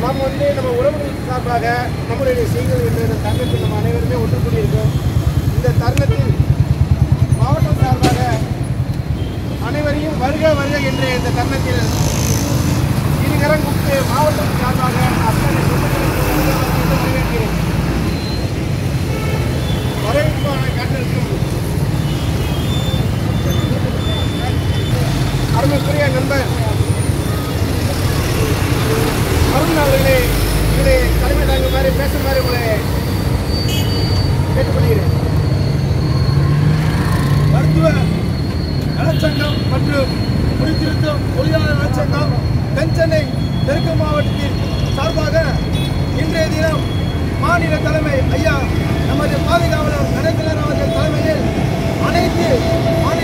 நாம் வந்து நம்ம உறவுகள் சார்பாக நம்மளுடைய செய்திகள் என்ற இந்த தருணத்தில் நம்ம அனைவருமே ஒன்று கூடியிருக்கோம் இந்த தருணத்தில் மாவட்டம் சார்பாக அனைவரையும் வருக வருக என்ற இந்த தருணத்தில் இருகரம் கூப்பிட்டு மாவட்டம் சார்பாக அத்தனை சொந்தங்களுக்கு வருக வருக என்று வரவேற்கிறேன் வரவேற்பான காட்டிற்கும் அருமைக்குரிய நண்பர் அருண் அவர்களே இதிலே தலைமை தாங்குமாறு பேசுமாறு உங்களை கேட்டுக்கொள்கிறேன் மருத்துவ நலச்சங்கம் மற்றும் முடித்திருத்தும் தொழிலாளர் நலச்சங்கம் தென்சென்னை தெற்கு மாவட்டத்தின் சார்பாக இன்றைய தினம் மாநில தலைமை ஐயா நமது பாதுகாவலர் கணேசன் அவர்கள் தலைமையில் அனைத்து மாநில